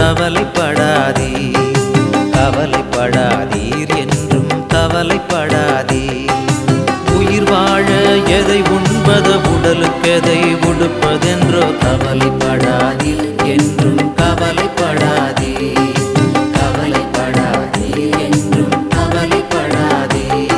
கவலைப்படாதீர் கவலைப்படாதீர் என்றும் கவலைப்படாதீர் உயிர் வாழ எதை உண்பது உடலுக்கு எதை உடுப்பதென்றோ கவலைப்படாதீர் என்றும் கவலைப்படாதீர் கவலைப்படாதீர் என்றும் கவலைப்படாதீர்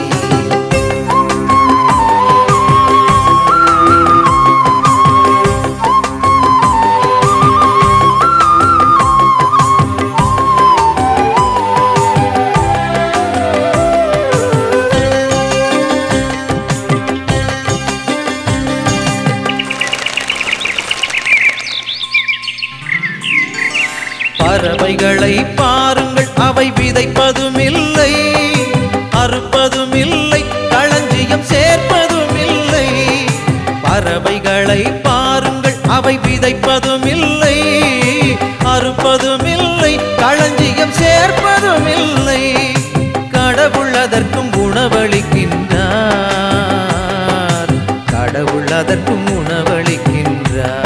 பறவைகளை பாருங்கள் அவை விதைப்பதும் இல்லை அறுப்பதும் இல்லை களஞ்சியம் சேர்ப்பதும் இல்லை பறவைகளை பாருங்கள் அவை விதைப்பதும் இல்லை அறுப்பதும் இல்லை களஞ்சியம் சேர்ப்பதும் இல்லை கடவுள் அதற்கும் உணவளிக்கின்றார் கடவுள் அதற்கும் உணவளிக்கின்றார்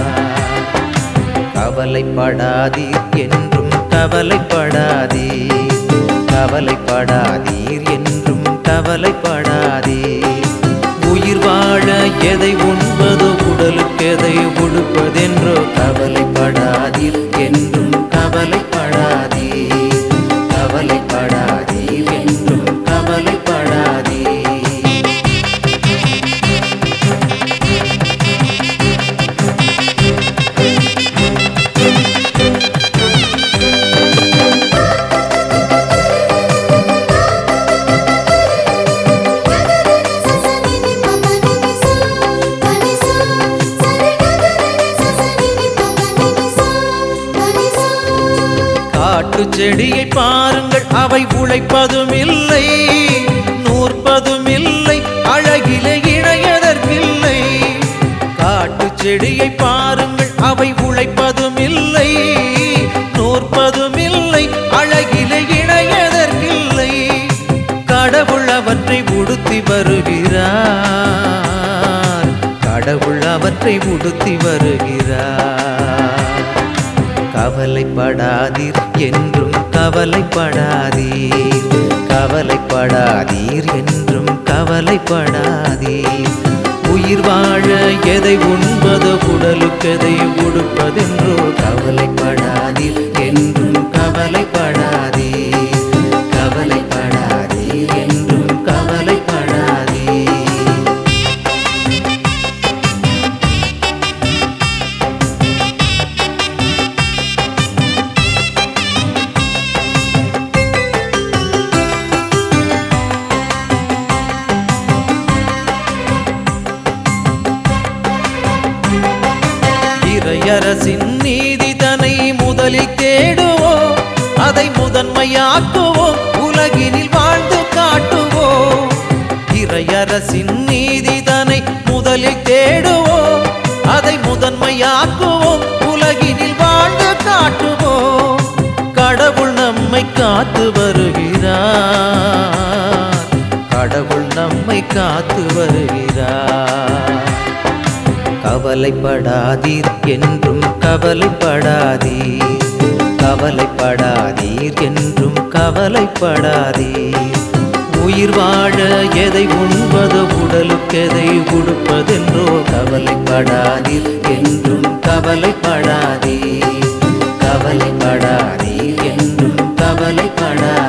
கவலைப்படாதீர் என்றும் கவலைப்படாதீர் கவலைப்படாதீர் என்றும் கவலைப்படாதீர் உயிர் வாழ எதை உண்பதோ உடலுக்கு எதை உடுப்பதென்றோ கவலைப்படாதீர் என்றும் கவலைப்படாதீர் கவலைப்படாதீர் என்றும் கவலைப்படாதீர் காட்டு செடியை பாருங்கள் அவை உழைப்பதும் இல்லை நூற்பதும் இல்லை அழகிலே இணையதற்கில்லை காட்டு செடியை பாருங்கள் அவை உழைப்பதும் இல்லை நூற்பதும் இல்லை அழகிலே இணையதற்கில்லை கடவுள் அவற்றை உடுத்தி வருகிறார் கடவுள் அவற்றை உடுத்தி வருகிறார் கவலைப்படாதீர் என்றும் கவலைப்படாதீர் கவலைப்படாதீர் என்றும் கவலைப்படாதீர் உயிர் வாழ எதை உண்பதோ உடலுக்கெதை உடுப்பதென்றோ கவலைப்படாதீர் என்றும் கவலைப்படாதீர் கவலைப்படாதீர் என்றும் கவலைப்படாதீர் இறையரசின் நீதி தனை முதலில் தேடுவோம் அதை முதன்மையாக்குவோம் உலகினில் வாழ்ந்து காட்டுவோம் இறையரசின் நீதி தனை முதலில் தேடுவோம் அதை முதன்மையாக்குவோம் உலகினில் வாழ்ந்து காட்டுவோம் கடவுள் நம்மை காத்து வருகிறார் கடவுள் நம்மை காத்து வருகிறார் கவலைப்படாதீர் என்றும் கவலைப்படாதீர் கவலைப்படாதீர் என்றும் கவலைப்படாதீர் உயிர் வாழ எதை உண்பது உடலுக்கெதை உடுப்பதென்றோ கவலைப்படாதீர் என்றும் கவலைப்படாதீர் கவலைப்படாதீர் என்றும் கவலைப்படாதீர்